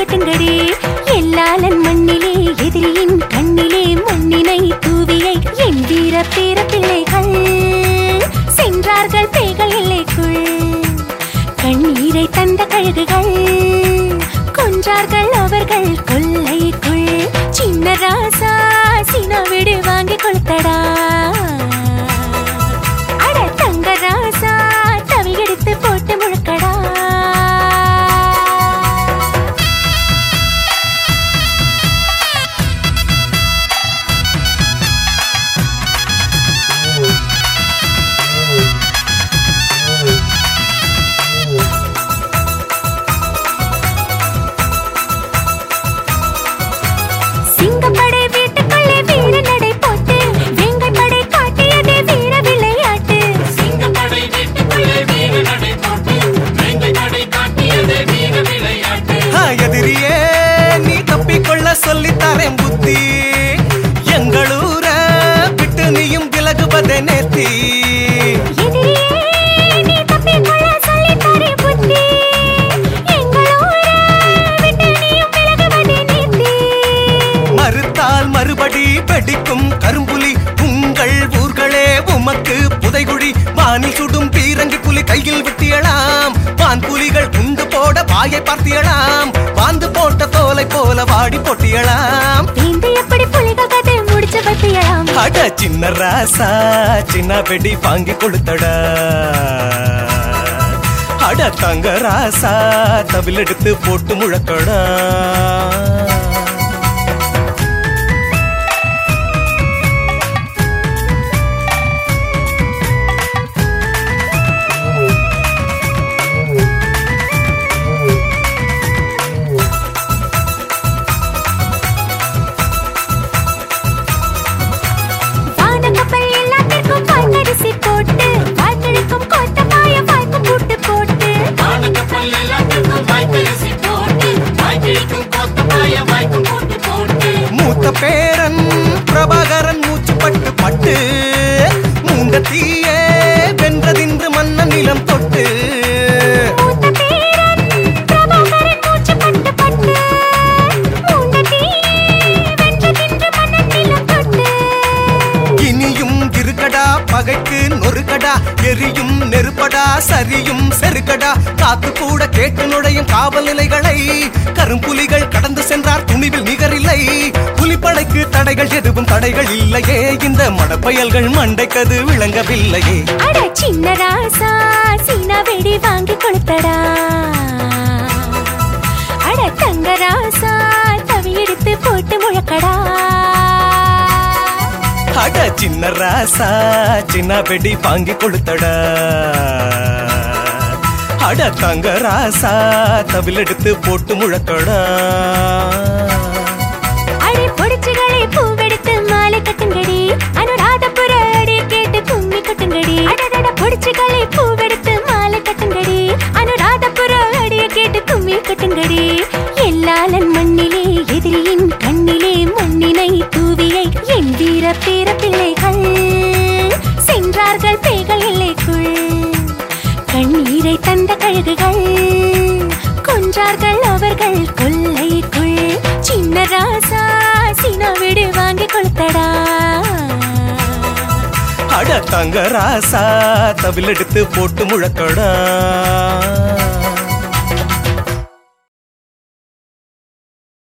கட்டுங்கடி எல்லாலன் மண்ணிலே எதிரியின் கண்ணிலே மண்ணினை தூவியை என் வீர பேர பிள்ளைகள் சென்றார்கள் பேய்கள் எல்லைக்குள் கண்ணீரை தந்த கழுகுகள் கொன்றார்கள் அவர்கள் கொல்லைக்குள் சின்ன ராசா சின விடு வாங்கி கொடுத்தடா அட தங்க ராசா தவி எடுத்து போட்டு முழுக்கடா சிங்கப்படை வீட்டுக்குள்ளே வீர நடை போட்டு வெங்கை படை காட்டியதே வீர விளையாட்டு சிங்கப்படை வீட்டுக்குள்ளே வீர நடை போட்டு வேங்கை படை காட்டியதே வீர விளையாட்டு ஆ, எதிரியே நீ தப்பிக்கொள்ள சொல்லித்தரேன் புத்தி எங்களூர விட்டு நீயும் விலகுவதே நேர்த்தி எதிரியே நீ தப்பிக்கொள்ள சொல்லித் தரேன் புத்தி. எங்கள் ஊரை விட்டு நீயும் விலகுவதே நீதி. மறுத்தால் மறுபடி வெடிக்கும் கரும்புலி உங்கள் ஊர்களே உமக்கு புதைகுழி வானில் சுடும் பீரங்கி புலி கையில் விட்டியலாம் வான் புலிகள் குண்டு போட வாயை பார்த்தியலாம் வாந்து போட்ட தோலை போல வாடி பொட்டியலாம் வேந்து எப்படி புலிகள் கதை முடிச்சு வைப்பியலாம் அட சின்ன ராசா சின்ன வெடி வாங்கி கொடுத்தடா அட தங்க ராசா தவில் எடுத்து போட்டு முழக்கடா வானக்கப்பல் எல்லாத்திற்கும் பாய்கரிசி போட்டு வாய்க்கெடுக்கும் கோட்டமாய வாய்ப்பு கூட்டு போட்டு வானக்கப்பல் எல்லாத்துக்கும் வாய்க்கரிசி போட்டு வாய்க்கிழிக்கும் கோத்தப்பாய வாய்க்கும் போட்டு போட்டு மூத்த பேரன் பிரபாகரன் மூச்சு பட்டு பட்டு மூண்ட தீயே வென்றதின்று மன்ன நிலம் தொட்டு மூத்த பேரன் பிரபாகரன் மூச்சு பட்டு பட்டு மூண்ட தீயே வென்று தின்று மன்னன் நிலம் தொட்டு இனியும் இருக்கடா பகைக்கு நொறுக்கடா எரியும் நெருப்படா சரியும் செருக்கடா காத்து கூட கேட்டு நுழையும் காவல் நிலைகளை கரும்புலிகள் கடந்து சென்றார் துணிவில் நிகரில்லை புலிப்படைக்கு தடைகள் எதுவும் தடைகள் இல்லையே இந்த மடப்பயல்கள் மண்டைக்கது விளங்கவில்லையே அட சின்ன ராசா சீனா வெடி வாங்கி கொடுத்தடா அட தங்க ராசா தவி எடுத்து போட்டு முழக்கடா அட சின்ன ராசா சின்ன வெடி வாங்கி கொடுத்தடா அட தங்க ராசா தவில் எடுத்து போட்டு முழக்கடா அடி பொடிச்சுகளை பூவெடுத்து மாலை கட்டுங்கடி அனுராதபுர அடி கேட்டு கும்மி கட்டுங்கடி அடடட பொடிச்சுகளை பூவெடுத்து மாலை கட்டுங்கடி அனுராதபுர அடிய கேட்டு கும்மி கட்டுங்கடி எல்லாலன் மண்ணிலே எதிரியின் கண்ணிலே மண்ணினை தூவியை என் வீர பேர பிள்ளைகள் சென்றார்கள் பேய்கள் எல்லைக்குள் கண்ணீரை தந்த கழுகுகள் கொன்றார்கள் அவர்கள் கொல்லைக்குள் சின்ன ராசா சின விடு வாங்கி கொடுத்தடா அட தங்க ராசா தவில் எடுத்து போட்டு முழக்கடா